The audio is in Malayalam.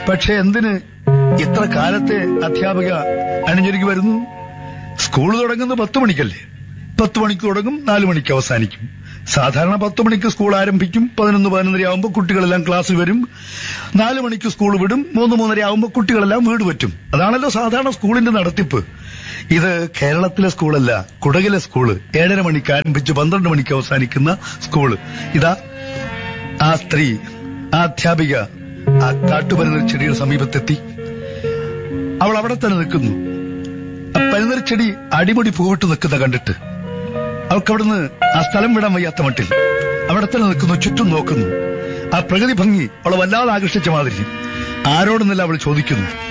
പക്ഷെ എന്തിന് ഇത്ര കാലത്തെ അധ്യാപിക അണിഞ്ഞൊരുങ്ങി വരുന്നു സ്കൂൾ തുടങ്ങുന്നത് പത്ത് മണിക്കല്ലേ പത്ത് മണിക്ക് തുടങ്ങും നാലു മണിക്ക് അവസാനിക്കും സാധാരണ പത്ത് മണിക്ക് സ്കൂൾ ആരംഭിക്കും പതിനൊന്ന് പതിനൊന്നര ആവുമ്പോൾ കുട്ടികളെല്ലാം ക്ലാസ്സിൽ വരും നാലു മണിക്ക് സ്കൂൾ വിടും മൂന്ന് മൂന്നര ആവുമ്പോൾ കുട്ടികളെല്ലാം വീട് പറ്റും അതാണല്ലോ സാധാരണ സ്കൂളിന്റെ നടത്തിപ്പ് ഇത് കേരളത്തിലെ സ്കൂളല്ല കുടകിലെ സ്കൂള് ഏഴര മണിക്ക് ആരംഭിച്ച് പന്ത്രണ്ട് മണിക്ക് അവസാനിക്കുന്ന സ്കൂള് ഇതാ ആ സ്ത്രീ ആ അധ്യാപിക ആ കാട്ടുപരുന്ന ചെടിയുടെ സമീപത്തെത്തി അവൾ അവിടെ തന്നെ നിൽക്കുന്നു ആ പരുന്നൽ അടിമുടി പൂവിട്ട് നിൽക്കുന്ന കണ്ടിട്ട് അവൾക്ക് അവിടുന്ന് ആ സ്ഥലം വിടാൻ വയ്യാത്ത മട്ടിൽ അവിടെ തന്നെ നിൽക്കുന്നു ചുറ്റും നോക്കുന്നു ആ പ്രകൃതി ഭംഗി അവളെ വല്ലാതെ ആകർഷിച്ച മാതിരി ആരോടെന്നല്ല അവൾ ചോദിക്കുന്നു